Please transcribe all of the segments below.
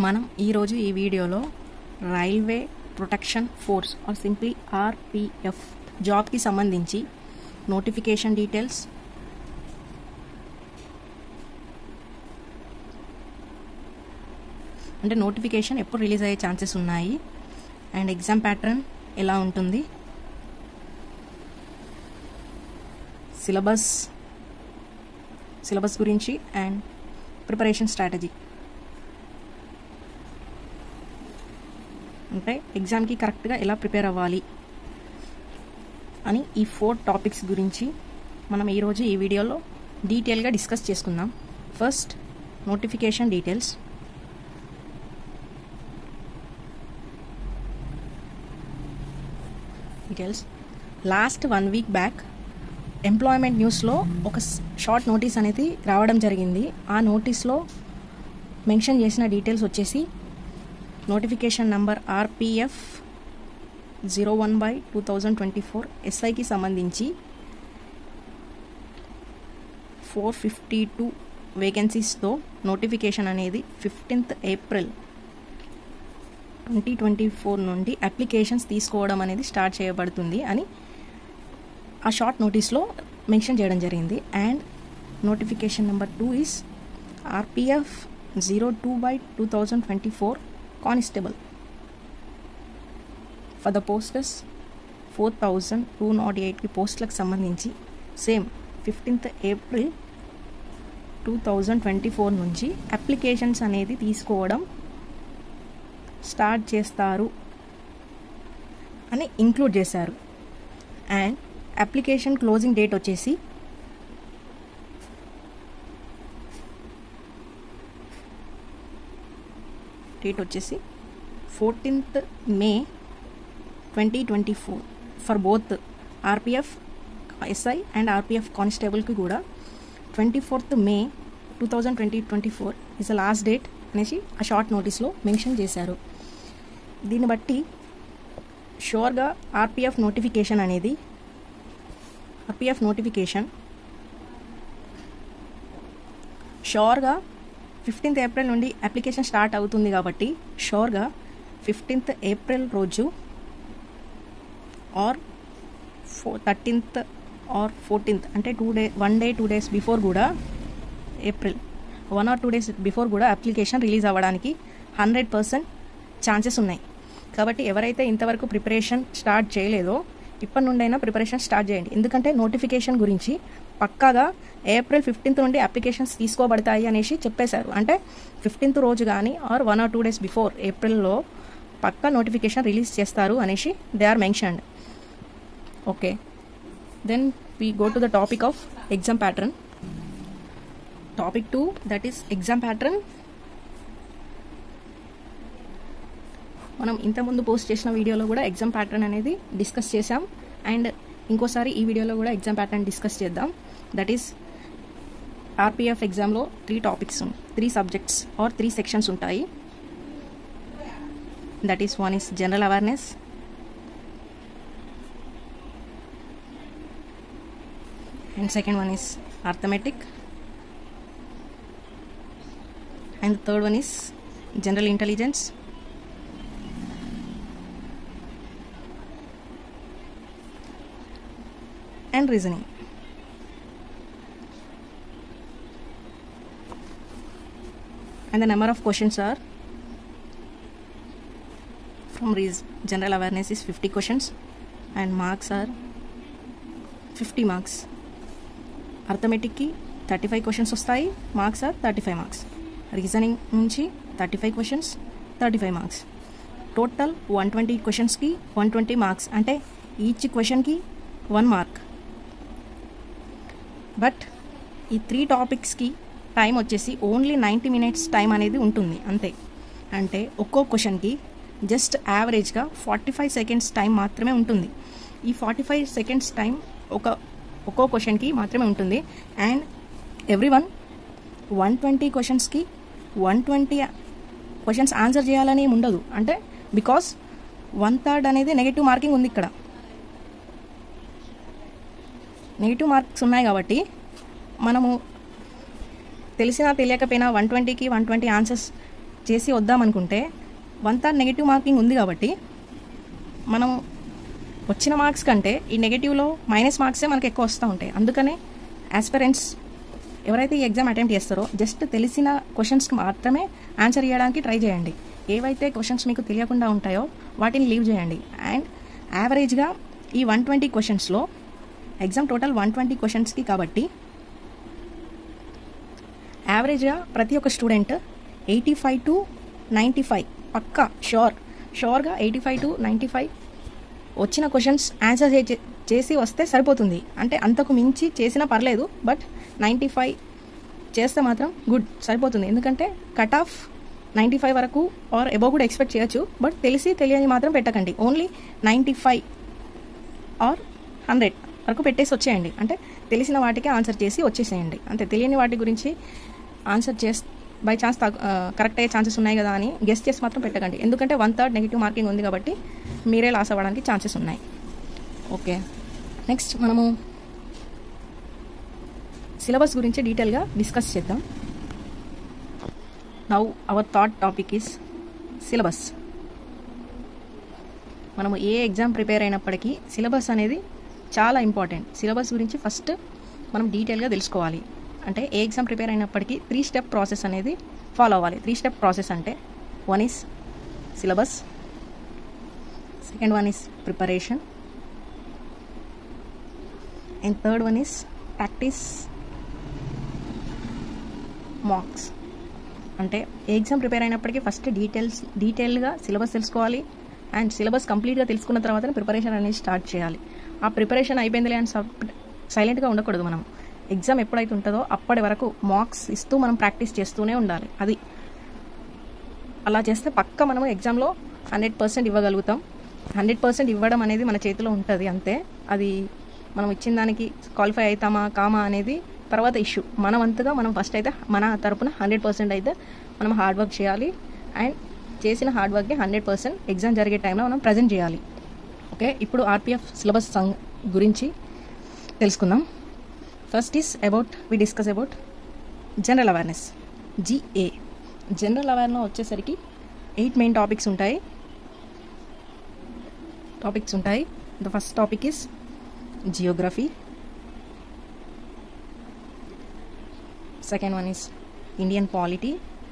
మనం ఈరోజు ఈ వీడియోలో railway protection force or simply RPF జాబ్కి సంబంధించి నోటిఫికేషన్ డీటెయిల్స్ అంటే నోటిఫికేషన్ ఎప్పుడు రిలీజ్ అయ్యే ఛాన్సెస్ ఉన్నాయి అండ్ ఎగ్జామ్ ప్యాటర్న్ ఎలా ఉంటుంది సిలబస్ సిలబస్ గురించి అండ్ ప్రిపరేషన్ స్ట్రాటజీ అంటే ఎగ్జామ్కి కరెక్ట్గా ఎలా ప్రిపేర్ అవ్వాలి అని ఈ ఫోర్ టాపిక్స్ గురించి మనం ఈరోజు ఈ వీడియోలో డీటెయిల్గా డిస్కస్ చేసుకుందాం first notification details details last one week back employment న్యూస్లో ఒక షార్ట్ నోటీస్ అనేది రావడం జరిగింది ఆ నోటీస్లో మెన్షన్ చేసిన డీటెయిల్స్ వచ్చేసి notification number RPF zero one by two thousand twenty four ఎస్ఐకి సంబంధించి ఫోర్ ఫిఫ్టీ టూ వేకెన్సీస్తో నోటిఫికేషన్ అనేది fifteenth April twenty twenty four నుండి అప్లికేషన్స్ తీసుకోవడం అనేది స్టార్ట్ చేయబడుతుంది అని ఆ షార్ట్ నోటీస్లో మెన్షన్ చేయడం జరిగింది and notification number two is RPF zero two by two thousand twenty four constable for the posters four thousand two not ఎయిట్కి పోస్టులకు సంబంధించి same fifteenth April two thousand twenty four నుంచి అప్లికేషన్స్ అనేది తీసుకోవడం start చేస్తారు అని ఇంక్లూడ్ చేశారు and application closing date వచ్చేసి డేట్ వచ్చేసి fourteenth May twenty twenty four for both RPF SI and RPF కానిస్టేబుల్కి కూడా twenty fourth May two thousand twenty twenty four is the last date అనేసి ఆ షార్ట్ నోటీస్లో మెన్షన్ చేశారు దీన్ని బట్టి షూర్గా ఆర్పిఎఫ్ నోటిఫికేషన్ అనేది ఆర్పిఎఫ్ నోటిఫికేషన్ షూర్గా ఫిఫ్టీన్త్ ఏప్రిల్ నుండి అప్లికేషన్ స్టార్ట్ అవుతుంది కాబట్టి షూర్గా ఫిఫ్టీన్త్ ఏప్రిల్ రోజు ఆర్ ఫో థర్టీన్త్ ఆర్ ఫోర్టీన్త్ అంటే two day one day two days before కూడా April one or two days before కూడా అప్లికేషన్ రిలీజ్ అవ్వడానికి హండ్రెడ్ పర్సెంట్ ఛాన్సెస్ ఉన్నాయి కాబట్టి ఎవరైతే ఇంతవరకు ప్రిపరేషన్ స్టార్ట్ చేయలేదో ఇప్పటి నుండైనా ప్రిపరేషన్ స్టార్ట్ చేయండి ఎందుకంటే నోటిఫికేషన్ గురించి పక్కాగా ఏప్రిల్ ఫిఫ్టీన్త్ నుండి అప్లికేషన్స్ తీసుకోబడతాయి అనేసి చెప్పేశారు అంటే ఫిఫ్టీన్త్ రోజు కానీ or one or two days before ఏప్రిల్లో పక్కా నోటిఫికేషన్ రిలీజ్ చేస్తారు అనేసి they are mentioned okay then we go to the topic of exam pattern topic two that is exam pattern మనం ఇంతకుముందు పోస్ట్ చేసిన వీడియోలో కూడా ఎగ్జామ్ ప్యాటర్న్ అనేది డిస్కస్ చేసాం అండ్ ఇంకోసారి ఈ వీడియోలో కూడా ఎగ్జామ్ ప్యాటర్న్ డిస్కస్ చేద్దాం దట్ ఈస్ ఆర్పిఎఫ్ ఎగ్జామ్లో three topics three subjects or three sections ఉంటాయి that is one is general awareness and second one is arithmetic and the third one is general intelligence and reasoning and the number of questions are from general awareness is 50 questions and marks are 50 marks అర్థమెటిక్కి thirty five questions వస్తాయి marks are thirty five marks reasoning నుంచి thirty five questions thirty five marks total one twenty క్వశ్చన్స్కి one twenty marks అంటే each క్వశ్చన్కి one mark but ఈ three టాపిక్స్కి time వచ్చేసి only ninety minutes time అనేది ఉంటుంది అంతే అంటే ఒక్కో క్వశ్చన్కి జస్ట్ యావరేజ్గా ఫార్టీ ఫైవ్ సెకండ్స్ టైం మాత్రమే ఉంటుంది ఈ ఫార్టీ ఫైవ్ సెకండ్స్ టైం ఒక ఒక్కో క్వశ్చన్కి మాత్రమే ఉంటుంది and every one one twenty క్వశ్చన్స్కి వన్ ట్వంటీ క్వశ్చన్స్ ఆన్సర్ చేయాలని ఉండదు అంటే బికాస్ వన్ థర్డ్ అనేది నెగిటివ్ మార్కింగ్ ఉంది ఇక్కడ నెగిటివ్ మార్క్స్ ఉన్నాయి కాబట్టి మనము తెలిసినా తెలియకపోయినా వన్ ట్వంటీకి వన్ ట్వంటీ ఆన్సర్స్ చేసి వద్దామనుకుంటే వన్ థర్డ్ నెగిటివ్ మార్కింగ్ ఉంది కాబట్టి మనం వచ్చిన మార్క్స్ కంటే ఈ నెగిటివ్లో మైనస్ మార్క్సే మనకి ఎక్కువ వస్తూ ఉంటాయి అందుకనే ఆస్పిరెంట్స్ ఎవరైతే ఈ ఎగ్జామ్ అటెంప్ట్ చేస్తారో జస్ట్ తెలిసిన క్వశ్చన్స్కి మాత్రమే ఆన్సర్ చేయడానికి ట్రై చేయండి ఏవైతే క్వశ్చన్స్ మీకు తెలియకుండా ఉంటాయో వాటిని లీవ్ చేయండి అండ్ యావరేజ్గా ఈ వన్ ట్వంటీ క్వశ్చన్స్లో ఎగ్జామ్ టోటల్ వన్ ట్వంటీ క్వశ్చన్స్కి కాబట్టి యావరేజ్గా ప్రతి ఒక్క student eighty five to ninety five పక్కా షూర్ షూర్గా eighty five to ninety five వచ్చిన క్వశ్చన్స్ ఆన్సర్ చే- చేసి వస్తే సరిపోతుంది అంటే అంతకు మించి చేసినా పర్లేదు బట్ నైంటీ ఫైవ్ చేస్తే మాత్రం గుడ్ సరిపోతుంది ఎందుకంటే కట్ ఆఫ్ నైంటీ ఫైవ్ వరకు ఆర్ ఎబో కూడా ఎక్స్పెక్ట్ చేయొచ్చు బట్ తెలిసి తెలియని మాత్రం పెట్టకండి only ninety five or hundred వరకు పెట్టేసి వచ్చేయండి అంటే తెలిసిన వాటికి ఆన్సర్ చేసి వచ్చేసేయండి అంతే తెలియని వాటి గురించి ఆన్సర్ చేస్ బై ఛాన్స్ కరెక్ట్ అయ్యే ఛాన్సెస్ ఉన్నాయి కదా అని గెస్ట్ చేసి మాత్రం పెట్టకండి ఎందుకంటే వన్ థర్డ్ నెగిటివ్ మార్కింగ్ ఉంది కాబట్టి మీరే లాస్ అవ్వడానికి ఛాన్సెస్ ఉన్నాయి ఓకే నెక్స్ట్ మనము సిలబస్ గురించి డీటెయిల్గా డిస్కస్ చేద్దాం now our thought topic is syllabus మనము ఏ ఎగ్జామ్ ప్రిపేర్ అయినప్పటికీ సిలబస్ అనేది చాలా ఇంపార్టెంట్ సిలబస్ గురించి ఫస్ట్ మనం డీటెయిల్గా తెలుసుకోవాలి అంటే ఏ ఎగ్జామ్ ప్రిపేర్ అయినప్పటికీ త్రీ స్టెప్ ప్రాసెస్ అనేది ఫాలో అవ్వాలి త్రీ స్టెప్ ప్రాసెస్ అంటే one is syllabus second one is preparation and third one is practice marks అంటే ఏ ఎగ్జామ్ ప్రిపేర్ అయినప్పటికీ ఫస్ట్ డీటెయిల్స్ డీటెయిల్గా సిలబస్ తెలుసుకోవాలి అండ్ సిలబస్ కంప్లీట్గా తెలుసుకున్న తర్వాత ప్రిపరేషన్ అనేది స్టార్ట్ చేయాలి ఆ ప్రిపరేషన్ అయిపోయిందిలే అని సైలెంట్గా ఉండకూడదు మనం ఎగ్జామ్ ఎప్పుడైతే ఉంటుందో అప్పటి వరకు మార్క్స్ ఇస్తూ మనం ప్రాక్టీస్ చేస్తూనే ఉండాలి అది అలా చేస్తే పక్క మనము ఎగ్జామ్లో హండ్రెడ్ పర్సెంట్ ఇవ్వగలుగుతాం హండ్రెడ్ పర్సెంట్ ఇవ్వడం అనేది మన చేతిలో ఉంటుంది అంతే అది మనం ఇచ్చిన దానికి క్వాలిఫై అవుతామా కామా అనేది తర్వాత ఇష్యూ మనం అంతగా మనం ఫస్ట్ అయితే మన తరపున హండ్రెడ్ పర్సెంట్ అయితే మనం హార్డ్ వర్క్ చేయాలి అండ్ చేసిన హార్డ్ వర్క్ని హండ్రెడ్ పర్సెంట్ ఎగ్జామ్ జరిగే టైంలో మనం ప్రజెంట్ చేయాలి ఓకే ఇప్పుడు ఆర్పిఎఫ్ సిలబస్ సంగ్ గురించి తెలుసుకుందాం first is about we discuss about general awareness GA general awareness వచ్చేసరికి ఎయిట్ మెయిన్ టాపిక్స్ ఉంటాయి టాపిక్స్ ఉంటాయి the first topic is geography second one is Indian polity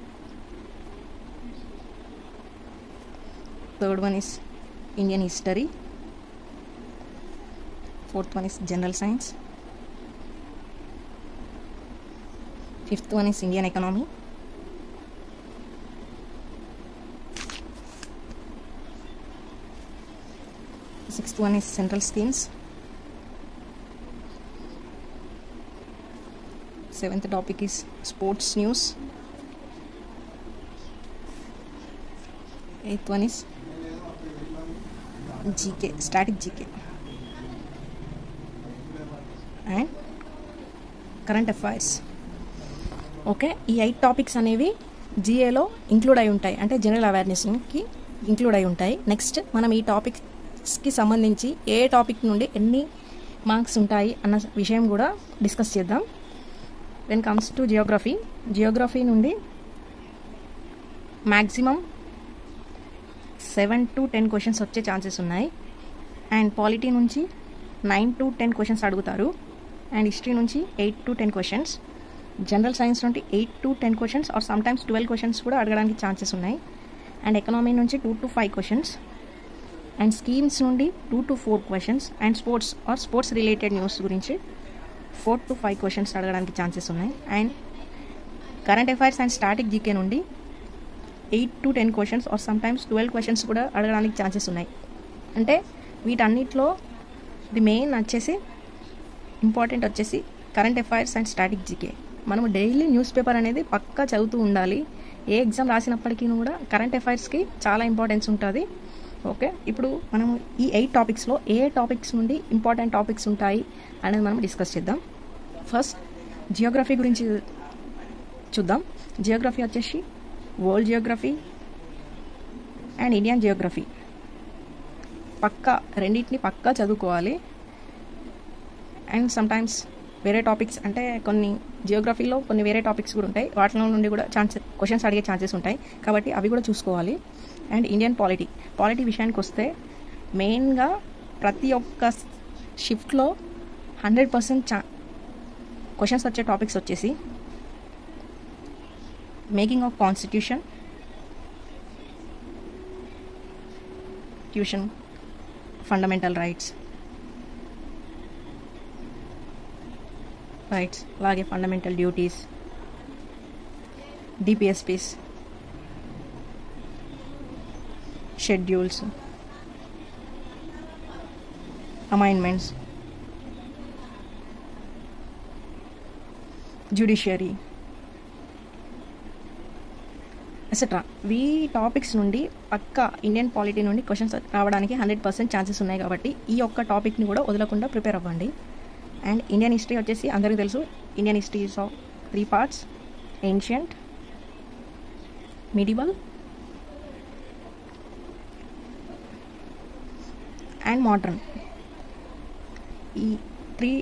third one is Indian history fourth one is general science fifth one is Indian economy sixth one is central schemes seventh topic is sports news eighth one is GK static GK and current affairs okay ఈ eight topics అనేవి జిఏలో include అయి ఉంటాయి అంటే general అవేర్నెస్కి include అయి ఉంటాయి next మనం ఈ టాపిక్స్కి సంబంధించి ఏ టాపిక్ నుండి ఎన్ని మార్క్స్ ఉంటాయి అన్న విషయం కూడా డిస్కస్ చేద్దాం when comes to geography geography నుండి maximum seven to ten questions వచ్చే ఛాన్సెస్ ఉన్నాయి అండ్ పాలిటీ నుంచి నైన్ టు టెన్ క్వశ్చన్స్ అడుగుతారు అండ్ హిస్టరీ నుంచి eight to ten questions general science నుండి eight to ten questions or sometimes twelve questions కూడా అడగడానికి chances ఉన్నాయి అండ్ ఎకనామీ నుంచి two to five questions and schemes నుండి two to four questions and sports or sports related news గురించి four to five questions అడగడానికి chances ఉన్నాయి and current affairs and static GK నుండి eight to ten questions or sometimes twelve questions కూడా అడగడానికి chances ఉన్నాయి అంటే వీటన్నిటిలో ది మెయిన్ వచ్చేసి ఇంపార్టెంట్ వచ్చేసి current affairs and static GK మనము డైలీ న్యూస్ పేపర్ అనేది పక్కా చదువుతూ ఉండాలి ఏ ఎగ్జామ్ రాసినప్పటికీ కూడా కరెంట్ అఫైర్స్కి చాలా ఇంపార్టెన్స్ ఉంటుంది ఓకే ఇప్పుడు మనము ఈ ఎయిట్ టాపిక్స్లో ఏ టాపిక్స్ నుండి ఇంపార్టెంట్ టాపిక్స్ ఉంటాయి అనేది మనం డిస్కస్ చేద్దాం ఫస్ట్ జియోగ్రఫీ గురించి చూద్దాం జియోగ్రఫీ వచ్చేసి world geography and Indian geography పక్కా రెండింటిని పక్కా చదువుకోవాలి అండ్ సమ్టైమ్స్ వేరే టాపిక్స్ అంటే కొన్ని జియోగ్రఫీలో కొన్ని వేరే టాపిక్స్ కూడా ఉంటాయి వాటిలో నుండి కూడా ఛాన్సెస్ క్వశ్చన్స్ అడిగే ఛాన్సెస్ ఉంటాయి కాబట్టి అవి కూడా చూసుకోవాలి అండ్ ఇండియన్ పాలిటీ పాలిటీ విషయానికి వస్తే మెయిన్గా ప్రతి ఒక్క షిఫ్ట్లో హండ్రెడ్ పర్సెంట్ చా క్వశ్చన్స్ వచ్చే టాపిక్స్ వచ్చేసి making of constitution tuition fundamental rights rights అలాగే fundamental duties DPSPs schedules amendments judiciary etcetera ఈ టాపిక్స్ నుండి పక్క ఇండియన్ పాలిటీ నుండి క్వశ్చన్స్ రావడానికి హండ్రెడ్ పర్సెంట్ ఛాన్సెస్ ఉన్నాయి కాబట్టి ఈ ఒక్క టాపిక్ని కూడా వదలకుండా ప్రిపేర్ అవ్వండి అండ్ ఇండియన్ హిస్టరీ వచ్చేసి అందరికీ తెలుసు Indian history of three parts ancient medieval and modern ఈ త్రీ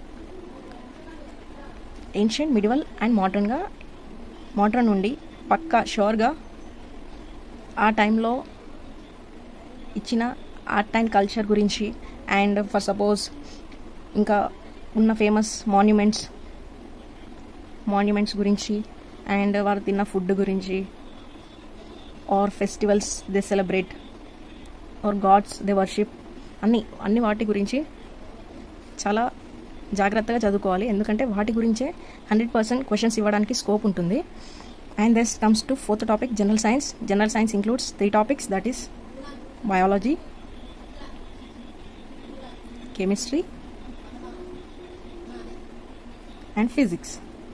ఏన్షియంట్ మిడివల్ అండ్ మోడ్రన్గా మోడ్రన్ నుండి పక్కా షూర్గా ఆ టైంలో ఇచ్చిన ఆర్ట్ అండ్ కల్చర్ గురించి అండ్ ఫర్ సపోజ్ ఇంకా ఉన్న ఫేమస్ మాన్యుమెంట్స్ మాన్యుమెంట్స్ గురించి అండ్ వారు తిన్న ఫుడ్ గురించి or festivals they celebrate or gods they worship అన్ని అన్ని వాటి గురించి చాలా జాగ్రత్తగా చదువుకోవాలి ఎందుకంటే వాటి గురించే హండ్రెడ్ పర్సెంట్ క్వశ్చన్స్ ఇవ్వడానికి స్కోప్ ఉంటుంది and this comes to fourth topic general science general science includes three topics that is biology chemistry and physics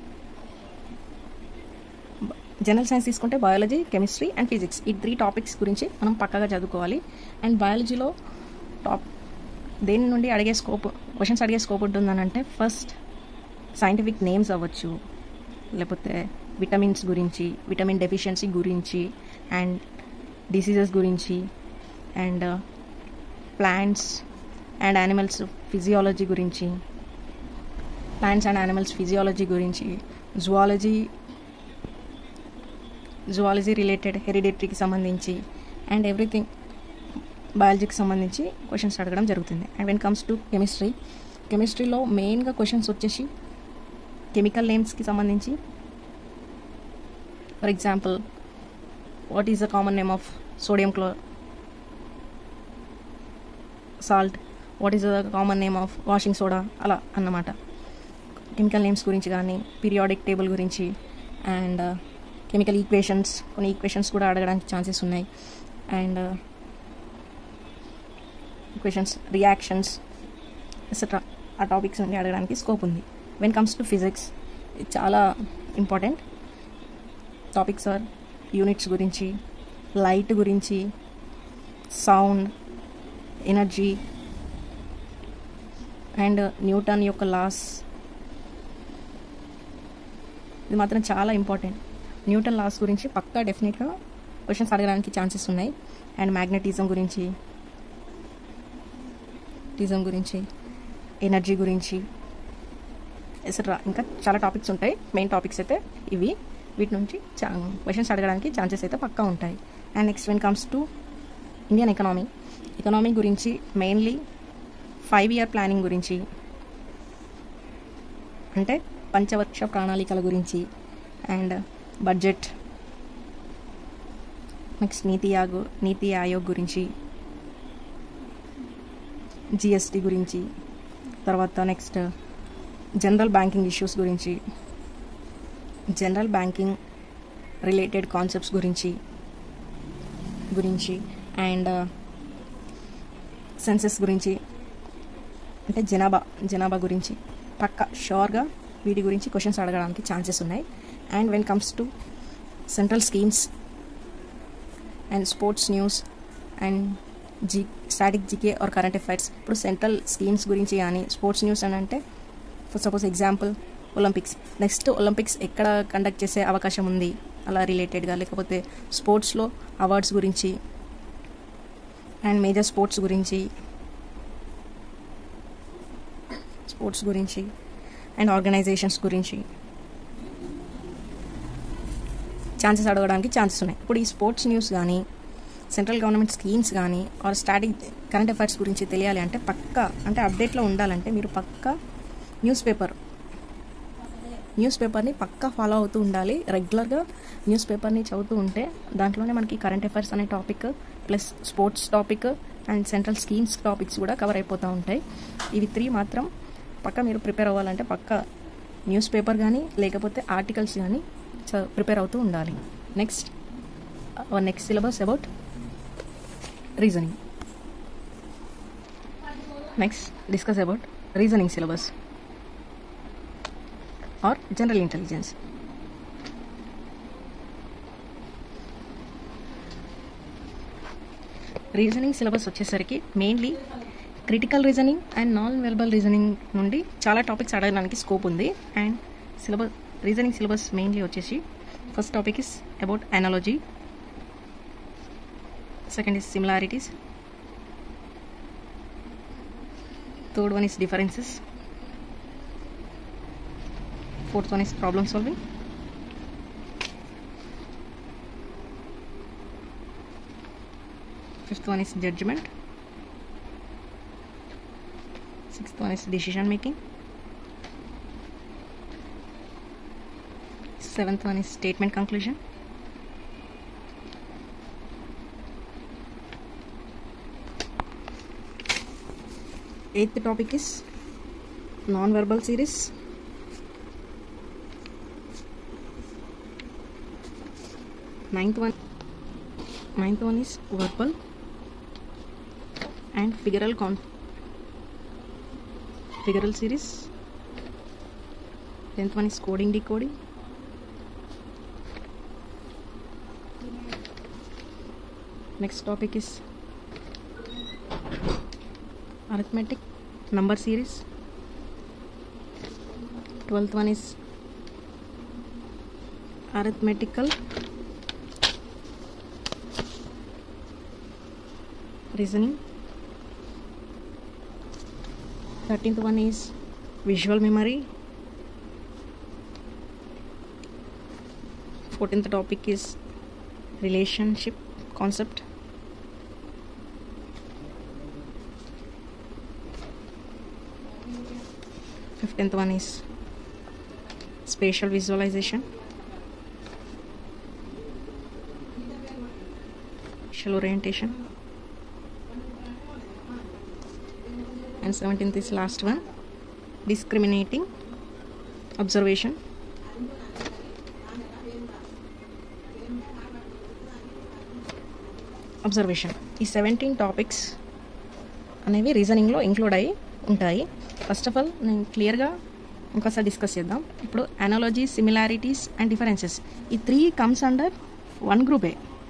general science తీసుకుంటే బయాలజీ కెమిస్ట్రీ అండ్ ఫిజిక్స్ ఈ త్రీ టాపిక్స్ గురించి మనం పక్కగా చదువుకోవాలి and బయాలజీలో top దేని నుండి అడిగే స్కోప్ క్వశ్చన్స్ అడిగే స్కోప్ ఉంటుందని అంటే ఫస్ట్ సైంటిఫిక్ నేమ్స్ అవ్వచ్చు లేకపోతే విటమిన్స్ గురించి విటమిన్ డెఫిషియన్సీ గురించి అండ్ డిసీజెస్ గురించి and plants and animals physiology గురించి ప్లాంట్స్ అండ్ యానిమల్స్ ఫిజియాలజీ గురించి జువాలజీ జువాలజీ రిలేటెడ్ హెరిడేటరీకి సంబంధించి అండ్ ఎవ్రీథింగ్ బయాలజీకి సంబంధించి క్వశ్చన్స్ అడగడం జరుగుతుంది and when comes to chemistry కెమిస్ట్రీలో మెయిన్గా క్వశ్చన్స్ వచ్చేసి కెమికల్ నేమ్స్కి సంబంధించి for example what is the common name of sodium క్లో salt what is the common name of washing soda అలా అన్నమాట కెమికల్ నేమ్స్ గురించి కానీ పీరియాడిక్ టేబుల్ గురించి అండ్ కెమికల్ ఈక్వేషన్స్ కొన్ని ఈక్వేషన్స్ కూడా అడగడానికి ఛాన్సెస్ ఉన్నాయి అండ్ ఈక్వేషన్స్ రియాక్షన్స్ ఎక్సెట్రా ఆ టాపిక్స్ నుండి అడగడానికి స్కోప్ ఉంది వెన్ కమ్స్ టు ఫిజిక్స్ ఇది చాలా ఇంపార్టెంట్ టాపిక్స్ ఆర్ యూనిట్స్ గురించి లైట్ గురించి సౌండ్ ఎనర్జీ అండ్ న్యూటన్ యొక్క లాస్ ఇది మాత్రం చాలా ఇంపార్టెంట్ న్యూటన్ లాస్ గురించి పక్కా డెఫినెట్గా క్వశ్చన్స్ అడగడానికి ఛాన్సెస్ ఉన్నాయి అండ్ మ్యాగ్నెటిజం గురించి టిజం గురించి ఎనర్జీ గురించి ఎసెట్రా ఇంకా చాలా టాపిక్స్ ఉంటాయి మెయిన్ టాపిక్స్ అయితే ఇవి వీటి నుంచి చా క్వశ్చన్స్ అడగడానికి ఛాన్సెస్ అయితే పక్కా ఉంటాయి and next when comes to Indian economy economy గురించి మెయిన్లీ ఫైవ్ ఇయర్ ప్లానింగ్ గురించి అంటే పంచవర్ష ప్రణాళికల గురించి అండ్ బడ్జెట్ నెక్స్ట్ నీతి ఆయోగ్ నీతి ఆయోగ్ గురించి జిఎస్టీ గురించి తర్వాత నెక్స్ట్ జనరల్ బ్యాంకింగ్ ఇష్యూస్ గురించి జనరల్ బ్యాంకింగ్ రిలేటెడ్ కాన్సెప్ట్స్ గురించి గురించి అండ్ సెన్సెస్ గురించి అంటే జనాభా జనాభా గురించి పక్క షూర్గా వీటి గురించి క్వశ్చన్స్ అడగడానికి ఛాన్సెస్ ఉన్నాయి and when comes to central schemes and sports news and G static GK or current affairs ఇప్పుడు సెంట్రల్ స్కీమ్స్ గురించి కానీ స్పోర్ట్స్ న్యూస్ అని అంటే for suppose example Olympics next Olympics ఎక్కడ కండక్ట్ చేసే అవకాశం ఉంది అలా రిలేటెడ్గా లేకపోతే స్పోర్ట్స్లో అవార్డ్స్ గురించి అండ్ మేజర్ స్పోర్ట్స్ గురించి స్పోర్ట్స్ గురించి అండ్ ఆర్గనైజేషన్స్ గురించి ఛాన్సెస్ అడగడానికి ఛాన్సెస్ ఉన్నాయి ఇప్పుడు ఈ స్పోర్ట్స్ న్యూస్ కానీ సెంట్రల్ గవర్నమెంట్ స్కీమ్స్ కానీ ఆర్ స్టాటిక్ కరెంట్ అఫైర్స్ గురించి తెలియాలి అంటే పక్కా అంటే అప్డేట్లో ఉండాలంటే మీరు పక్కా న్యూస్ పేపర్ న్యూస్ పేపర్ని పక్కా ఫాలో అవుతూ ఉండాలి రెగ్యులర్గా న్యూస్ పేపర్ని చదువుతూ ఉంటే దాంట్లోనే మనకి కరెంట్ అఫైర్స్ అనే topic plus sports topic and central schemes topics కూడా కవర్ అయిపోతూ ఉంటాయి ఇవి త్రీ మాత్రం పక్క మీరు ప్రిపేర్ అవ్వాలంటే పక్క న్యూస్ పేపర్ కానీ లేకపోతే ఆర్టికల్స్ కానీ ప్రిపేర్ అవుతూ ఉండాలి next our next syllabus about reasoning next discuss about reasoning syllabus or general intelligence reasoning syllabus వచ్చేసరికి mainly critical reasoning and non verbal reasoning నుండి చాలా టాపిక్స్ అడగడానికి స్కోప్ ఉంది and syllabus reasoning syllabus mainly వచ్చేసి first topic is about analogy second is similarities third one is differences fourth one is problem solving fifth one is judgment sixth one is decision making seventh one is statement conclusion eighth topic is non-verbal series ninth one ninth one is verbal and figural con figural series tenth one is coding decoding next topic is arithmetic number series 12th one is arithmetical reasoning 13th one is visual memory 14th topic is relationship concept Fifteenth one is spatial visualization. Spatial orientation. And seventeenth is last one, discriminating observation. Observation ఈ seventeen topics అనేవి రీజనింగ్లో include అయ్యి ఉంటాయి first of all నేను క్లియర్గా ఇంకోసారి discuss చేద్దాం ఇప్పుడు అనాలజీ సిమిలారిటీస్ అండ్ డిఫరెన్సెస్ ఈ త్రీ కమ్స్ అండర్ వన్ గ్రూపే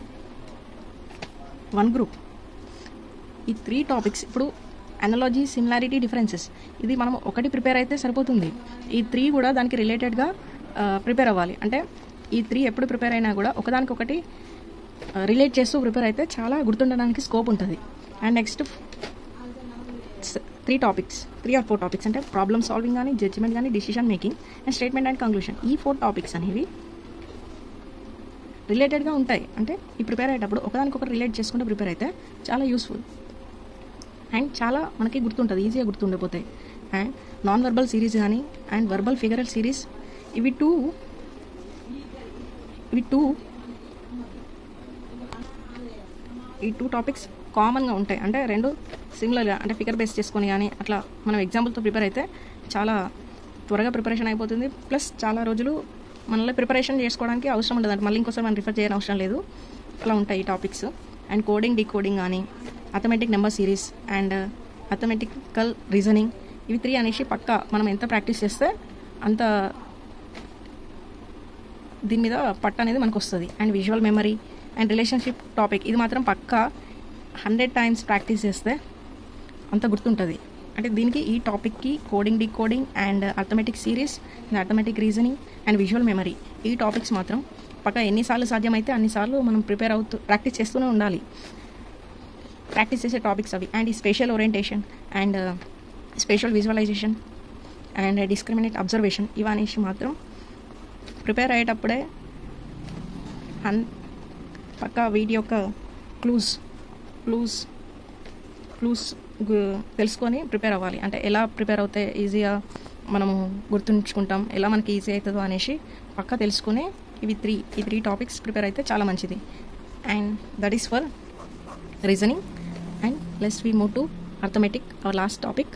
వన్ గ్రూప్ ఈ త్రీ టాపిక్స్ ఇప్పుడు అనాలజీ సిమిలారిటీ డిఫరెన్సెస్ ఇది మనం ఒకటి ప్రిపేర్ అయితే సరిపోతుంది ఈ త్రీ కూడా దానికి రిలేటెడ్గా ప్రిపేర్ అవ్వాలి అంటే ఈ త్రీ ఎప్పుడు ప్రిపేర్ అయినా కూడా ఒకదానికొకటి రిలేట్ చేస్తూ ప్రిపేర్ అయితే చాలా గుర్తుండడానికి స్కోప్ ఉంటుంది and next three topics three or four topics అంటే ప్రాబ్లమ్ సాల్వింగ్ కానీ జడ్జిమెంట్ కానీ decision making and statement and conclusion ఈ ఫోర్ టాపిక్స్ అనేవి రిలేటెడ్గా ఉంటాయి అంటే ఈ ప్రిపేర్ అయ్యేటప్పుడు ఒకదానికొకటి రిలేట్ చేసుకుంటూ ప్రిపేర్ అయితే చాలా యూస్ఫుల్ అండ్ చాలా మనకి గుర్తుంటుంది ఈజీగా గుర్తుండిపోతాయి అండ్ నాన్ వర్బల్ సిరీస్ కానీ అండ్ వర్బల్ ఫిగరల్ సిరీస్ ఇవి టూ ఇవి టూ ఈ టూ టాపిక్స్ కామన్గా ఉంటాయి అంటే రెండు సిమిలర్గా అంటే ఫిగర్ బేస్ చేసుకొని కానీ అట్లా మనం ఎగ్జాంపుల్తో ప్రిపేర్ అయితే చాలా త్వరగా ప్రిపరేషన్ అయిపోతుంది ప్లస్ చాలా రోజులు మనల్ని ప్రిపరేషన్ చేసుకోవడానికి అవసరం ఉండదు అంటే మళ్ళీ ఇంకోసారి మనం రిఫర్ చేయని అవసరం లేదు అలా ఉంటాయి ఈ టాపిక్స్ అండ్ కోడింగ్ డీకోడింగ్ కానీ arithmetic number series and arithmetical reasoning ఇవి త్రీ అనేసి పక్క మనం ఎంత ప్రాక్టీస్ చేస్తే అంత దీని మీద పట్ట అనేది మనకు వస్తుంది and visual memory and relationship topic ఇది మాత్రం పక్కా హండ్రెడ్ టైమ్స్ ప్రాక్టీస్ చేస్తే అంత గుర్తుంటుంది అంటే దీనికి ఈ టాపిక్కి coding decoding and arithmetic series and arithmetic reasoning and visual memory ఈ టాపిక్స్ మాత్రం పక్క ఎన్నిసార్లు సాధ్యమైతే అన్నిసార్లు మనం ప్రిపేర్ అవుతూ ప్రాక్టీస్ చేస్తూనే ఉండాలి ప్రాక్టీస్ చేసే టాపిక్స్ అవి అండ్ ఈ spatial orientation and spatial visualisation and discriminate observation ఇవనేసి మాత్రం ప్రిపేర్ అయ్యేటప్పుడే హన్ పక్క వీటి యొక్క క్లూస్ క్లూస్ క్లూస్ తెలుసుకొని ప్రిపేర్ అవ్వాలి అంటే ఎలా ప్రిపేర్ అవుతే ఈజీగా మనము గుర్తుంచుకుంటాం ఎలా మనకి ఈజీ అవుతుందో అనేసి పక్క తెలుసుకుని ఇవి త్రీ ఈ త్రీ టాపిక్స్ ప్రిపేర్ అయితే చాలా మంచిది and that is for reasoning and let's we move to arithmetic our last topic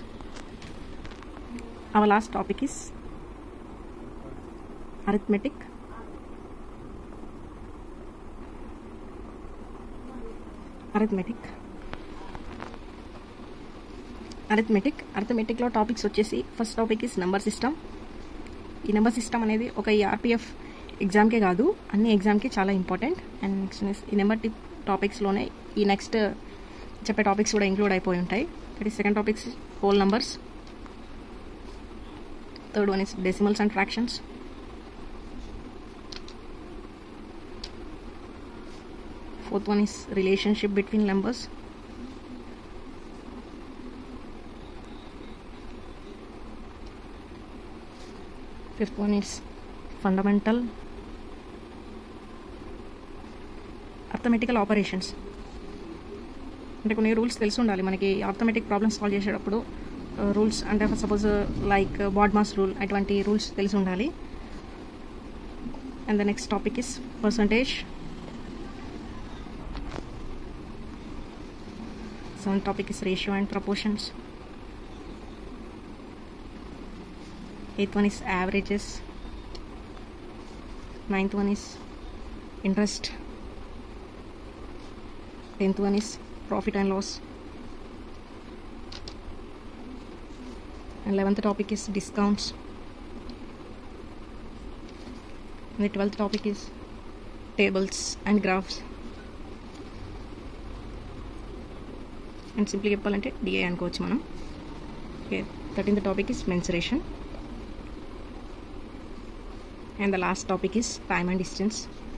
our last topic is arithmetic arithmetic arithmetic అరిథమెటిక్లో టాపిక్స్ వచ్చేసి first topic is number system ఈ number system అనేది ఒక ఈఆర్పిఎఫ్ ఎగ్జామ్కే కాదు అన్ని ఎగ్జామ్కి చాలా ఇంపార్టెంట్ అండ్ నెక్స్ట్ ఈ నెంబర్ టిప్ టాపిక్స్లోనే ఈ నెక్స్ట్ చెప్పే టాపిక్స్ కూడా ఇంక్లూడ్ అయిపోయి ఉంటాయి దట్ ఈ second topics whole numbers third one is decimals and fractions fourth one is relationship between numbers fifth one is fundamental arithmetical operations అంటే కొన్ని రూల్స్ తెలిసి ఉండాలి మనకి ఆర్థమెటిక్ ప్రాబ్లమ్స్ సాల్వ్ చేసేటప్పుడు రూల్స్ అంటే సపోజ్ లైక్ బాడ్మాస్ రూల్ అటువంటి rules తెలిసి ఉండాలి and the next topic is percentage Seventh topic is ratio and proportions. Eighth one is averages. Ninth one is interest. Tenth one is profit and loss. And eleventh topic is discounts. And the twelfth topic is tables and graphs. And simply చెప్పాలంటే DI అనుకోవచ్చు మనం okay thirteenth topic is mensuration and the last topic is time and distance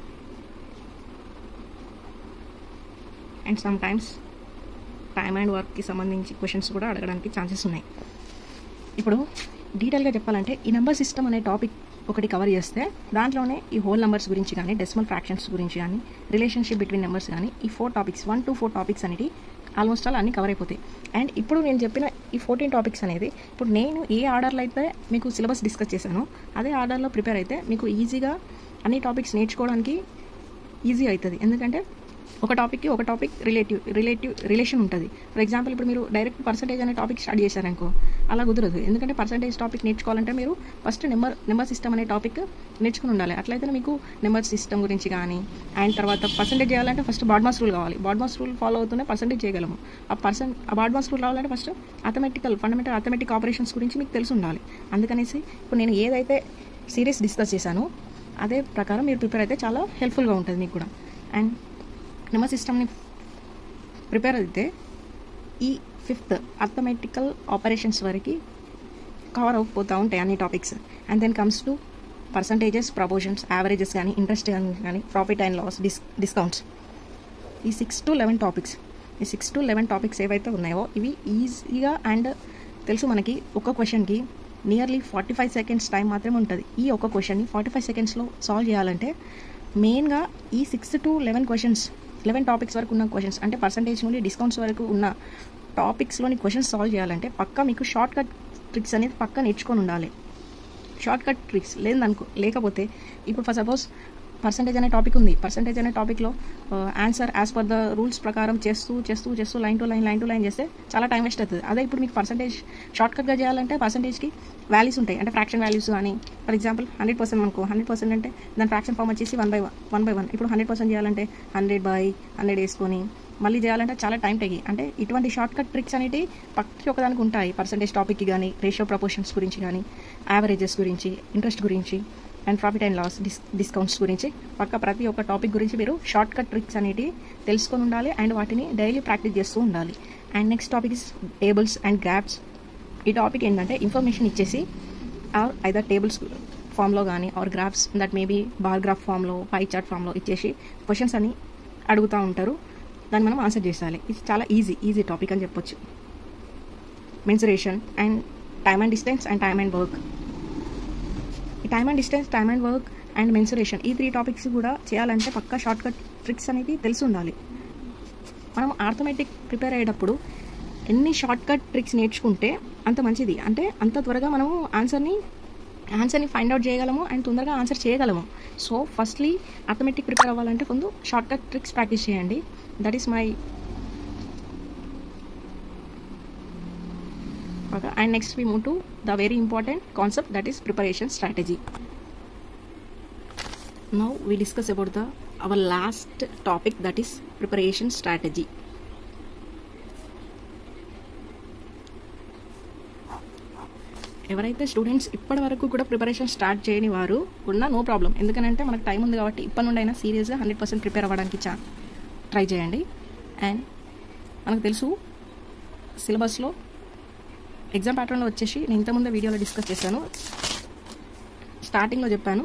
and some times time and వర్క్కి సంబంధించి questions కూడా అడగడానికి chances ఉన్నాయి ఇప్పుడు డీటెయిల్గా చెప్పాలంటే ఈ నెంబర్ సిస్టమ్ అనే టాపిక్ ఒకటి కవర్ చేస్తే దాంట్లోనే ఈ హోల్ నెంబర్స్ గురించి కానీ డెసిమల్ ఫ్రాక్షన్స్ గురించి కానీ రిలేషన్షిప్ బిట్వీన్ నెంబర్స్ కానీ ఈ four topics one two four topics అనేవి ఆల్మోస్ట్ ఆల్ అన్నీ కవర్ అయిపోతాయి అండ్ ఇప్పుడు నేను చెప్పిన ఈ ఫోర్టీన్ టాపిక్స్ అనేది ఇప్పుడు నేను ఏ ఆర్డర్లో అయితే మీకు సిలబస్ డిస్కస్ చేశానో అదే ఆర్డర్లో ప్రిపేర్ అయితే మీకు ఈజీగా అన్ని టాపిక్స్ నేర్చుకోవడానికి ఈజీ అవుతుంది ఎందుకంటే ఒక టాపిక్కి ఒక టాపిక్ రిలేటివ్ రిలేటివ్ రిలేషన్ ఉంటుంది ఫర్ ఎగ్జాంపుల్ ఇప్పుడు మీరు డైరెక్ట్ పర్సంటేజ్ అనే టాపిక్ స్టార్ట్ చేశారనుకో అలా కుదరదు ఎందుకంటే పర్సంటేజ్ టాపిక్ నేర్చుకోవాలంటే మీరు ఫస్ట్ నెంబర్ నెంబర్ సిస్టమ్ అనే టాపిక్ నేర్చుకుని ఉండాలి అట్లయితే మీకు నెంబర్ సిస్టమ్ గురించి కానీ అండ్ తర్వాత పర్సంటేజ్ చేయాలంటే ఫస్ట్ బాడ్మాస్ రూల్ కావాలి బాడ్మాస్ రూల్ ఫాలో అవుతూనే పర్సంటేజ్ చేయగలము ఆ పర్సన్ ఆ బాడ్మాస్ రూల్ రావాలంటే first arithmetical fundamental arithmetic operations గురించి మీకు తెలిసి ఉండాలి అందుకనేసి ఇప్పుడు నేను ఏదైతే సిరీస్ డిస్కస్ చేశానో అదే ప్రకారం మీరు ప్రిపేర్ అయితే చాలా హెల్ప్ఫుల్గా ఉంటుంది మీకు కూడా అండ్ నెంబర్ సిస్టమ్ని ప్రిపేర్ అయితే ఈ ఫిఫ్త్ అర్థమెటికల్ ఆపరేషన్స్ వరకు కవర్ అవ్వకపోతూ ఉంటాయి అన్ని topics and then comes to percentages proportions averages కానీ ఇంట్రెస్ట్ కానీ profit and loss dis discounts ఈ సిక్స్ టు లెవెన్ టాపిక్స్ ఈ సిక్స్ టు లెవెన్ టాపిక్స్ ఏవైతే ఉన్నాయో ఇవి ఈజీగా అండ్ తెలుసు మనకి ఒక క్వశ్చన్కి nearly forty five seconds time మాత్రమే ఉంటుంది ఈ ఒక క్వశ్చన్ని ఫార్టీ ఫైవ్ సెకండ్స్లో సాల్వ్ చేయాలంటే మెయిన్గా ఈ six to eleven questions eleven topics వరకు ఉన్న క్వశ్చన్స్ అంటే పర్సంటేజ్ నుండి డిస్కౌంట్స్ వరకు ఉన్న టాపిక్స్లోని క్వశ్చన్స్ సాల్వ్ చేయాలంటే పక్కా మీకు షార్ట్ కట్ ట్రిక్స్ అనేది పక్కా నేర్చుకొని ఉండాలి షార్ట్ కట్ ట్రిక్స్ లేదనుకో లేకపోతే ఇప్పుడు ఫర్ సపోజ్ పర్సంటేజ్ అనే టాపిక్ ఉంది పర్సంటేజ్ అనే టాపిక్లో answer as per the rules ప్రకారం చేస్తూ చేస్తూ చేస్తూ line to line line to line చేస్తే చాలా టైం వేస్ట్ అవుతుంది అదే ఇప్పుడు మీకు పర్సంటేజ్ షార్ట్ కట్గా చేయాలంటే పర్సంటేజ్కి వాల్యూస్ ఉంటాయి అంటే ఫ్రాక్షన్ వాల్యూస్ కానీ ఫర్ ఎగ్జాంపుల్ హండ్రెడ్ పర్సెంట్ అనుకో హండ్రెడ్ పర్సెంట్ అంటే దాని ఫ్రాక్షన్ ఫామ్ వచ్చేసి one by one by one ఇప్పుడు హండ్రెడ్ పర్సెంట్ చేయాలంటే హండ్రెడ్ బై హండ్రెడ్ వేసుకొని మళ్ళీ చేయాలంటే చాలా టైం టెగి అంటే ఇటువంటి షార్ట్ కట్ ట్రిక్స్ అనేవి పక్కకి ఒకదానికి ఉంటాయి పర్సంటేజ్ టాపిక్కి కానీ రేషియో ప్రపోర్షన్స్ గురించి కానీ యావరేజెస్ గురించి ఇంట్రెస్ట్ గురించి and profit and loss dis discounts గురించి పక్క ప్రతి ఒక్క టాపిక్ గురించి మీరు షార్ట్ కట్ ట్రిక్స్ అనేవి తెలుసుకొని ఉండాలి అండ్ వాటిని డైలీ ప్రాక్టీస్ చేస్తూ ఉండాలి and next topic is tables and graphs ఈ టాపిక్ ఏంటంటే ఇన్ఫర్మేషన్ ఇచ్చేసి ఆర్ ఐదర్ టేబుల్స్ ఫామ్లో కానీ or graphs that maybe bar graph ఫామ్లో పై చార్ట్ ఫామ్లో ఇచ్చేసి క్వశ్చన్స్ అని అడుగుతూ ఉంటారు దాన్ని మనం ఆన్సర్ చేసాలి ఇది చాలా ఈజీ ఈజీ టాపిక్ అని చెప్పొచ్చు mensuration and time and distance and time and work ఈ time and distance time and work and mensuration ఈ త్రీ టాపిక్స్ కూడా చేయాలంటే పక్కా షార్ట్ కట్ ట్రిక్స్ అనేది తెలిసి ఉండాలి మనం ఆర్థమెటిక్ ప్రిపేర్ అయ్యేటప్పుడు ఎన్ని షార్ట్ కట్ ట్రిక్స్ నేర్చుకుంటే అంత మంచిది అంటే అంత త్వరగా మనము ఆన్సర్ని ఆన్సర్ని ఫైండ్ అవుట్ చేయగలము అండ్ తొందరగా ఆన్సర్ చేయగలము సో ఫస్ట్లీ ఆర్థమెటిక్ ప్రిపేర్ అవ్వాలంటే ముందు షార్ట్ కట్ ట్రిక్స్ ప్రాక్టీస్ చేయండి that is my and next we move to the very important concept that is preparation strategy now we discuss about the our last topic that is preparation strategy ఎవరైతే students ఇప్పటి వరకు కూడా preparation start చేయని వారు ఉన్నా no problem ఎందుకనంటే మనకు time ఉంది కాబట్టి ఇప్పటి నుండి అయినా సీరియస్గా హండ్రెడ్ పర్సెంట్ ప్రిపేర్ అవ్వడానికి చా ట్రై చేయండి అండ్ మనకు తెలుసు సిలబస్లో ఎగ్జామ్ ప్యాటర్న్లో వచ్చేసి నేను ఇంతకుముందే వీడియోలో డిస్కస్ చేశాను స్టార్టింగ్లో చెప్పాను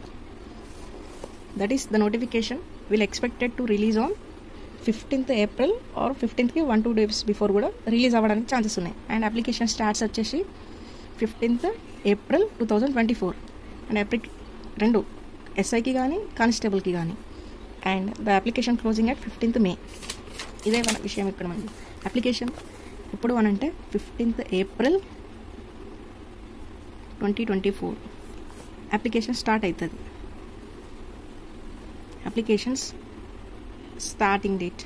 that is the notification will expected to release on fifteenth April or ఫిఫ్టీన్త్కి వన్ టూ డేస్ బిఫోర్ కూడా రిలీజ్ అవ్వడానికి ఛాన్సెస్ ఉన్నాయి అండ్ అప్లికేషన్ స్టార్ట్స్ వచ్చేసి fifteenth April two thousand twenty four and అప్లిక్ రెండు ఎస్ఐకి కానీ కానిస్టేబుల్కి కానీ and the application closing at fifteenth May ఇదే మన విషయం ఇక్కడ మనకి అప్లికేషన్ ఎప్పుడు అనంటే fifteenth April twenty twenty four application start అవుతుంది applications starting date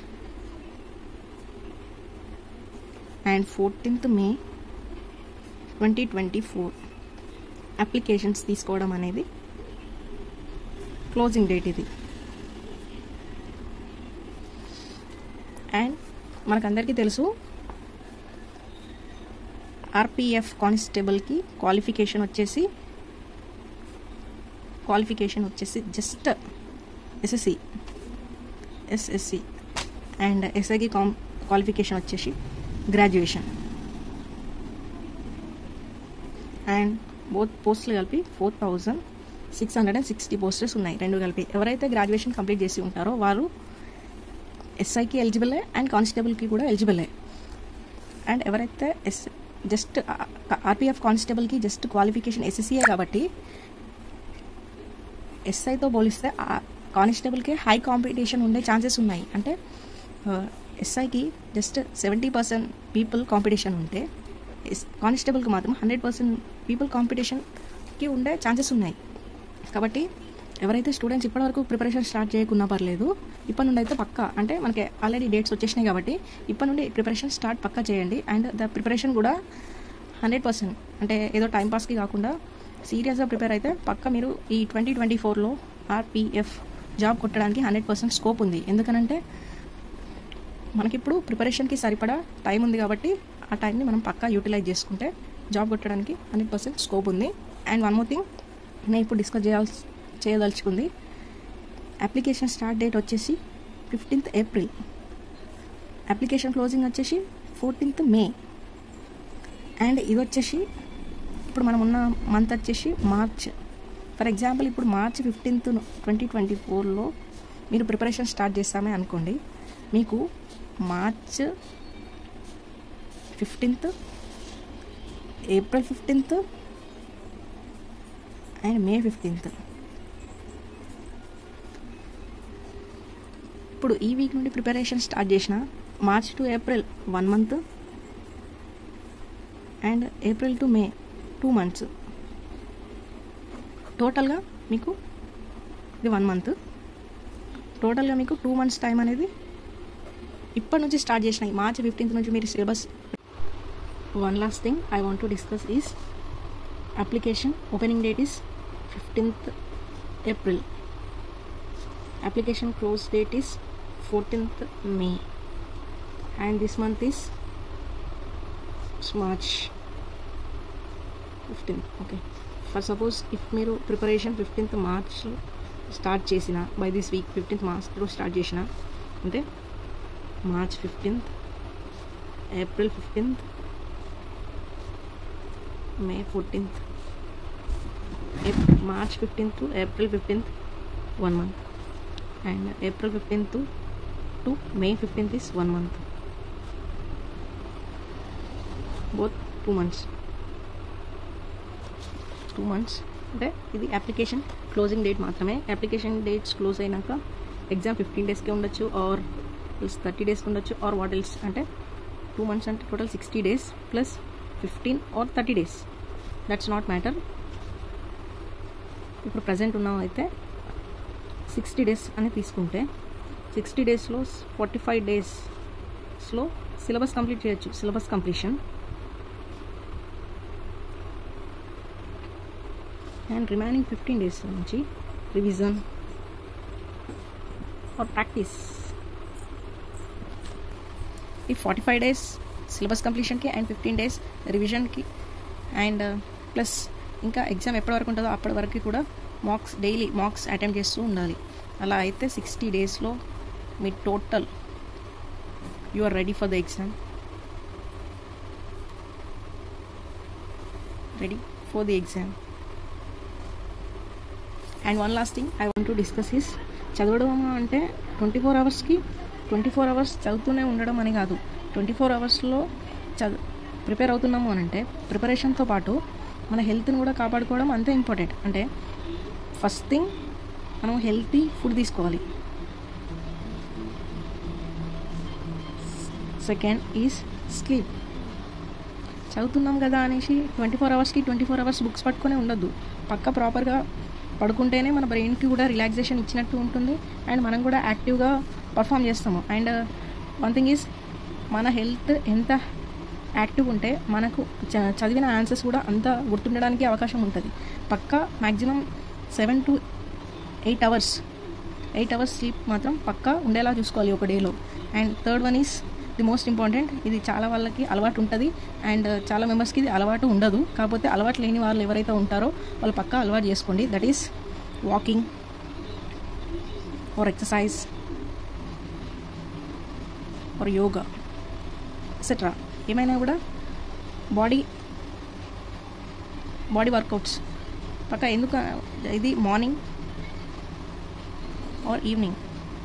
and fourteenth May twenty twenty four applications తీసుకోవడం అనేది క్లోజింగ్ డేట్ ఇది అండ్ మనకందరికీ తెలుసు ఆర్పిఎఫ్ కానిస్టేబుల్కి క్వాలిఫికేషన్ వచ్చేసి క్వాలిఫికేషన్ వచ్చేసి జస్ట్ ఎస్ఎస్సి ఎస్ఎస్సి అండ్ ఎస్ఐకి కాం క్వాలిఫికేషన్ వచ్చేసి గ్రాడ్యుయేషన్ అండ్ బోత్ పోస్టులు కలిపి four thousand six hundred and sixty posters ఉన్నాయి రెండు కలిపి ఎవరైతే గ్రాడ్యుయేషన్ కంప్లీట్ చేసి ఉంటారో వారు ఎస్ఐకి ఎలిజిబులే అండ్ కానిస్టేబుల్కి కూడా ఎలిజిబులే అండ్ ఎవరైతే ఎస్ జస్ట్ ఆర్పిఎఫ్ కానిస్టేబుల్కి జస్ట్ క్వాలిఫికేషన్ ఎస్ఎస్సీఏ కాబట్టి ఎస్ఐతో పోలిస్తే కానిస్టేబుల్కి హై కాంపిటీషన్ ఉండే ఛాన్సెస్ ఉన్నాయి అంటే ఎస్ఐకి just seventy percent people competition ఉంటే ఎస్ కానిస్టేబుల్కి మాత్రం హండ్రెడ్ పర్సెంట్ పీపుల్ కాంపిటీషన్కి ఉండే ఛాన్సెస్ ఉన్నాయి కాబట్టి ఎవరైతే స్టూడెంట్స్ ఇప్పటివరకు ప్రిపరేషన్ స్టార్ట్ చేయకున్నా పర్లేదు ఇప్పటి నుండి అయితే పక్కా అంటే మనకి ఆల్రెడీ డేట్స్ వచ్చేసినాయి కాబట్టి ఇప్పటి నుండి ప్రిపరేషన్ స్టార్ట్ పక్కా చేయండి అండ్ ద ప్రిపరేషన్ కూడా హండ్రెడ్ పర్సెంట్ అంటే ఏదో టైంపాస్కి కాకుండా సీరియస్గా ప్రిపేర్ అయితే పక్క మీరు ఈ ట్వంటీ ట్వంటీ ఫోర్లో ఆర్పిఎఫ్ జాబ్ కొట్టడానికి హండ్రెడ్ పర్సెంట్ స్కోప్ ఉంది ఎందుకనంటే మనకిప్పుడు ప్రిపరేషన్కి సరిపడా టైం ఉంది కాబట్టి ఆ టైంని మనం పక్కా యూటిలైజ్ చేసుకుంటే జాబ్ కొట్టడానికి హండ్రెడ్ పర్సెంట్ స్కోప్ ఉంది అండ్ వన్ మోర్ థింగ్ నేను ఇప్పుడు డిస్కస్ చేయాల్సి చేయదలుచుకుంది అప్లికేషన్ స్టార్ట్ డేట్ వచ్చేసి ఫిఫ్టీన్త్ ఏప్రిల్ అప్లికేషన్ క్లోజింగ్ వచ్చేసి ఫోర్టీన్త్ మే అండ్ ఇది వచ్చేసి ఇప్పుడు మనం ఉన్న మంత్ వచ్చేసి మార్చ్ ఫర్ ఎగ్జాంపుల్ ఇప్పుడు మార్చ్ ఫిఫ్టీన్త్ ట్వంటీ ట్వంటీ ఫోర్లో మీరు ప్రిపరేషన్ స్టార్ట్ చేస్తామే అనుకోండి మీకు March fifteenth April fifteenth and May fifteenth ఇప్పుడు ఈ వీక్ నుండి ప్రిపరేషన్ స్టార్ట్ చేసిన March to April one month and April to May two months టోటల్గా మీకు ఇది వన్ మంత్ టోటల్గా మీకు టూ మంత్స్ టైం అనేది ఇప్పటి నుంచి స్టార్ట్ చేసినాయి మార్చ్ ఫిఫ్టీన్త్ నుంచి మీరు syllabus one last thing I want to discuss is application opening date is fifteenth April application close date is 14th May and this month is March 15th okay for suppose if మీరు preparation fifteenth March start చేసిన by this week fifteenth మార్చ్లో start చేసిన అంటే March fifteenth April fifteenth May fourteenth March fifteenth to April fifteenth one month and April 15th to, to May 15th is one month both two months two months అంటే ఇది application closing date మాత్రమే application dates close అయినాక exam fifteen డేస్కే ఉండొచ్చు or plus thirty డేస్కి ఉండొచ్చు or what else అంటే two months అంటే total sixty days plus fifteen or thirty days that's not matter ఇప్పుడు ప్రజెంట్ ఉన్నాం అయితే సిక్స్టీ డేస్ అని తీసుకుంటే సిక్స్టీ డేస్లో ఫార్టీ ఫైవ్ డేస్లో సిలబస్ కంప్లీట్ చేయొచ్చు syllabus completion and remaining fifteen days నుంచి రివిజన్ ఆర్ ప్రాక్టీస్ ఈ ఫార్టీ ఫైవ్ డేస్ సిలబస్ కంప్లీషన్కి అండ్ ఫిఫ్టీన్ డేస్ రివిజన్కి అండ్ ప్లస్ ఇంకా ఎగ్జామ్ ఎప్పటి వరకు ఉంటుందో అప్పటి వరకు కూడా మాక్స్ డైలీ మాక్స్ అటెంప్ట్ చేస్తూ ఉండాలి అలా అయితే సిక్స్టీ డేస్లో మీ total you are ready for the exam ready for the exam and one last thing I want to discuss is చదవడం అంటే ట్వంటీ ఫోర్ అవర్స్కి ట్వంటీ ఫోర్ అవర్స్ చదువుతూనే ఉండడం అని కాదు ట్వంటీ ఫోర్ అవర్స్లో చదువు ప్రిపేర్ అవుతున్నాము అని అంటే ప్రిపరేషన్తో పాటు మన హెల్త్ని కూడా కాపాడుకోవడం అంతే ఇంపార్టెంట్ అంటే ఫస్ట్ థింగ్ మనం హెల్తీ ఫుడ్ తీసుకోవాలి సెకండ్ ఈజ్ స్లీప్ చదువుతున్నాం కదా అనేసి ట్వంటీ ఫోర్ అవర్స్కి ట్వంటీ ఫోర్ అవర్స్ బుక్స్ పట్టుకొని ఉండొద్దు పక్క ప్రాపర్గా పడుకుంటేనే మన బ్రెయిన్కి కూడా రిలాక్సేషన్ ఇచ్చినట్టు ఉంటుంది అండ్ మనం కూడా యాక్టివ్గా పర్ఫామ్ చేస్తాము అండ్ వన్ థింగ్ ఈజ్ మన హెల్త్ ఎంత యాక్టివ్ ఉంటే మనకు చ- చదివిన ఆన్సర్స్ కూడా అంత గుర్తుండడానికి అవకాశం ఉంటుంది పక్క maximum seven to eight hours eight hours sleep మాత్రం పక్కా ఉండేలా చూసుకోవాలి ఒక డేలో and third one is the most important ఇది చాలా వాళ్ళకి అలవాటు ఉంటుంది అండ్ చాలా మెంబర్స్కి ఇది అలవాటు ఉండదు కాకపోతే అలవాటు లేని వాళ్ళు ఎవరైతే ఉంటారో వాళ్ళు పక్కా అలవాటు చేసుకోండి that is walking or exercise or yoga etcetera ఏమైనా కూడా బాడీ బాడీ వర్కౌట్స్ పక్క ఎందుకు ఇది మార్నింగ్ ఆర్ ఈవినింగ్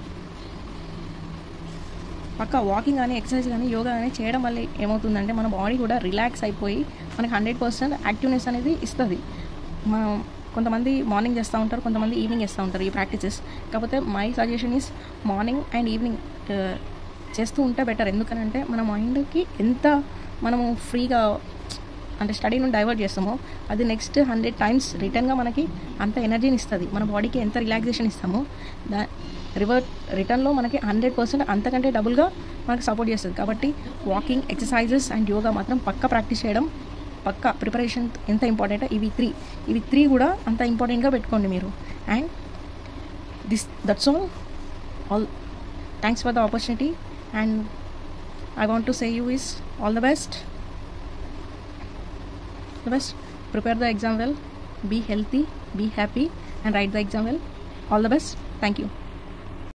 పక్క వాకింగ్ కానీ ఎక్సర్సైజ్ కానీ యోగా కానీ చేయడం వల్ల ఏమవుతుందంటే మన బాడీ కూడా రిలాక్స్ అయిపోయి మనకి హండ్రెడ్ పర్సెంట్ యాక్టివ్నెస్ అనేది ఇస్తుంది మనం కొంతమంది మార్నింగ్ చేస్తూ ఉంటారు కొంతమంది ఈవినింగ్ చేస్తూ ఉంటారు ఈ ప్రాక్టీసెస్ కాకపోతే my suggestion is morning and evening చేస్తూ ఉంటే బెటర్ ఎందుకనంటే మన మైండ్కి ఎంత మనము ఫ్రీగా అంటే స్టడీ నుండి డైవర్ట్ చేస్తామో అది నెక్స్ట్ హండ్రెడ్ టైమ్స్ రిటర్న్గా మనకి అంత ఎనర్జీని ఇస్తుంది మన బాడీకి ఎంత రిలాక్సేషన్ ఇస్తామో దా రివర్ రిటర్న్లో మనకి హండ్రెడ్ పర్సెంట్ అంతకంటే డబుల్గా మనకి సపోర్ట్ చేస్తుంది కాబట్టి వాకింగ్ ఎక్సర్సైజెస్ అండ్ యోగా మాత్రం పక్క ప్రాక్టీస్ చేయడం పక్క ప్రిపరేషన్ ఎంత ఇంపార్టెంట్ ఇవి త్రీ ఇవి త్రీ కూడా అంత ఇంపార్టెంట్గా పెట్టుకోండి మీరు and this that's all all thanks for the opportunity and I want to say you is all the best the best prepare the exam well be healthy be happy and write the exam well all the best thank you